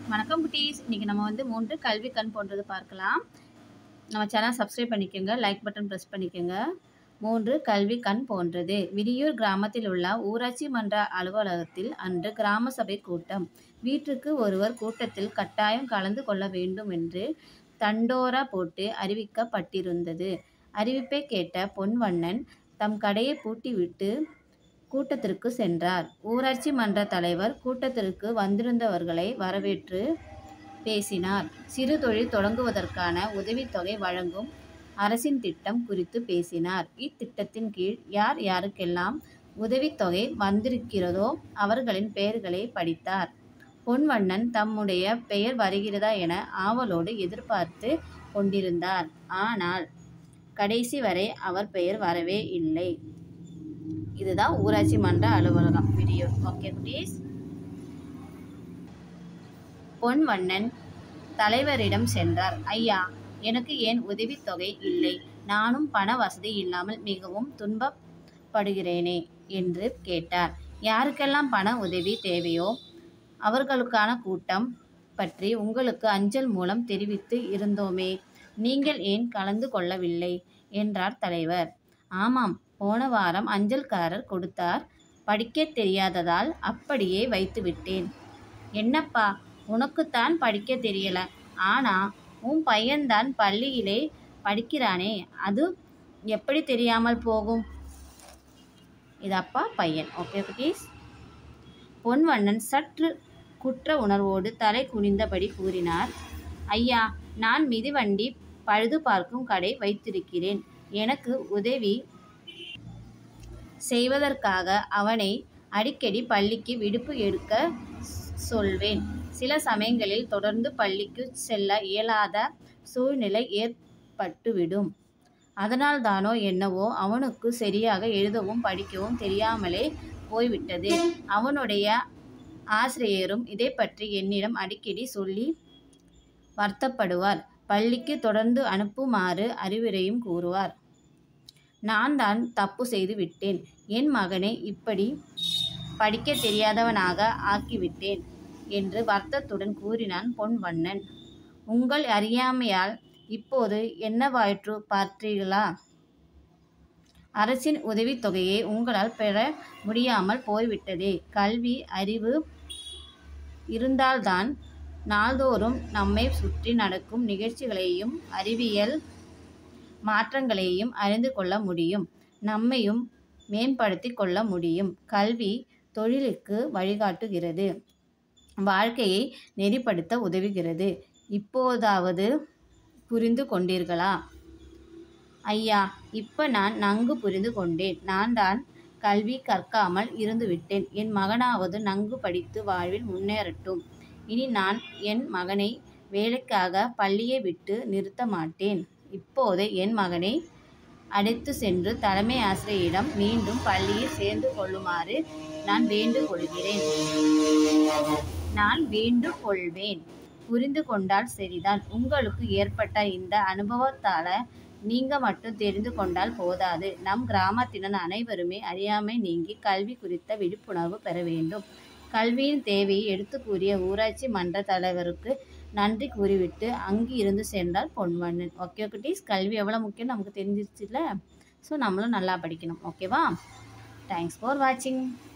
வணக்கம் குட்டீஸ் இன்றைக்கி நம்ம வந்து மூன்று கல்வி கண் போன்றது பார்க்கலாம் நம்ம சேனல் சப்ஸ்கிரைப் பண்ணிக்கோங்க லைக் பட்டன் ப்ரெஸ் பண்ணிக்கோங்க மூன்று கல்வி கண் போன்றது விடியூர் கிராமத்தில் உள்ள ஊராட்சி மன்ற அலுவலகத்தில் அன்று கிராம சபை கூட்டம் வீட்டுக்கு ஒருவர் கூட்டத்தில் கட்டாயம் கலந்து கொள்ள வேண்டும் என்று தண்டோரா போட்டு அறிவிக்கப்பட்டிருந்தது அறிவிப்பை கேட்ட பொன்வண்ணன் தம் கடையை பூட்டிவிட்டு கூட்டத்திற்கு சென்றார் ஊராட்சி மன்ற தலைவர் கூட்டத்திற்கு வந்திருந்தவர்களை வரவேற்று பேசினார் சிறு தொழில் தொடங்குவதற்கான உதவித்தொகை வழங்கும் அரசின் திட்டம் குறித்து பேசினார் இத்திட்டத்தின் கீழ் யார் யாருக்கெல்லாம் உதவித்தொகை வந்திருக்கிறதோ அவர்களின் பெயர்களை படித்தார் பொன்வண்ணன் தம்முடைய பெயர் வருகிறதா என ஆவலோடு எதிர்பார்த்து கொண்டிருந்தார் ஆனால் கடைசி வரை அவர் பெயர் வரவே இல்லை இதுதான் ஊராட்சி மன்ற அலுவலகம் வீடியோ ஓகே குட்டீஸ் பொன்வண்ணன் தலைவரிடம் சென்றார் ஐயா எனக்கு ஏன் உதவித்தொகை இல்லை நானும் பண வசதி இல்லாமல் மிகவும் துன்பப்படுகிறேனே என்று கேட்டார் யாருக்கெல்லாம் பண உதவி தேவையோ அவர்களுக்கான கூட்டம் பற்றி உங்களுக்கு அஞ்சல் மூலம் தெரிவித்து இருந்தோமே நீங்கள் ஏன் கலந்து கொள்ளவில்லை என்றார் தலைவர் ஆமாம் போன வாரம் அஞ்சல்காரர் கொடுத்தார் படிக்கத் தெரியாததால் அப்படியே வைத்து விட்டேன் என்னப்பா உனக்குத்தான் படிக்க தெரியல ஆனா உன் பையன்தான் பள்ளியிலே படிக்கிறானே அது எப்படி தெரியாமல் போகும் இது அப்பா பையன் ஓகே குட்டீஸ் பொன்வண்ணன் சற்று குற்ற உணர்வோடு தலை குனிந்தபடி கூறினார் ஐயா நான் மிதிவண்டி பழுது பார்க்கும் கடை வைத்திருக்கிறேன் எனக்கு உதவி செய்வதற்காக அவனை அடிக்கடி பள்ளிக்கு விடுப்பு எடுக்க சொல்வேன் சில சமயங்களில் தொடர்ந்து பள்ளிக்கு செல்ல இயலாத சூழ்நிலை ஏற்பட்டுவிடும் அதனால் தானோ என்னவோ அவனுக்கு சரியாக எழுதவும் படிக்கவும் தெரியாமலே போய்விட்டது அவனுடைய ஆசிரியரும் இதை பற்றி என்னிடம் அடிக்கடி சொல்லி வருத்தப்படுவார் பள்ளிக்கு தொடர்ந்து அனுப்புமாறு அறிவுரையும் கூறுவார் நான் தான் தப்பு செய்து விட்டேன் என் மகனை இப்படி படிக்க தெரியாதவனாக ஆக்கிவிட்டேன் என்று வருத்தத்துடன் கூறினான் பொன்வண்ணன் உங்கள் அறியாமையால் இப்போது என்னவாயிற்று பார்த்தீர்களா அரசின் உதவித்தொகையை உங்களால் பெற முடியாமல் போய்விட்டதே கல்வி அறிவு இருந்தால்தான் நாள்தோறும் நம்மை சுற்றி நடக்கும் நிகழ்ச்சிகளையும் அறிவியல் மாற்றங்களையும் அறிந்து கொள்ள முடியும் நம்மையும் மேம்படுத்தி கொள்ள முடியும் கல்வி தொழிலுக்கு வழிகாட்டுகிறது வாழ்க்கையை நெறிப்படுத்த உதவுகிறது இப்போதாவது புரிந்து கொண்டீர்களா ஐயா இப்போ நான் நன்கு புரிந்து கொண்டேன் நான் தான் கல்வி கற்காமல் இருந்துவிட்டேன் என் மகனாவது நன்கு படித்து வாழ்வில் முன்னேறட்டும் இனி நான் என் மகனை வேலைக்காக பள்ளியை விட்டு நிறுத்த மாட்டேன் இப்போது என் மகனை அழைத்து சென்று தலைமை ஆசிரியரிடம் மீண்டும் பள்ளியில் சேர்ந்து கொள்ளுமாறு நான் வேண்டுகொள்கிறேன் நான் வேண்டு கொள்வேன் புரிந்து கொண்டால் சரிதான் உங்களுக்கு ஏற்பட்ட இந்த அனுபவத்தால நீங்க மட்டும் தெரிந்து கொண்டால் போதாது நம் கிராமத்தினர் அனைவருமே அறியாமை நீங்கி கல்வி குறித்த விழிப்புணர்வு பெற வேண்டும் கல்வியின் தேவையை எடுத்து கூறிய ஊராட்சி மன்ற தலைவருக்கு நன்றி கூறிவிட்டு அங்கு இருந்து சென்றால் பொன்வண்ணன் ஓகே குட்டீஸ் கல்வி எவ்வளோ முக்கியம் நமக்கு தெரிஞ்சிருச்சுல ஸோ நம்மளும் நல்லா படிக்கணும் ஓகேவா தேங்க்ஸ் ஃபார் வாட்சிங்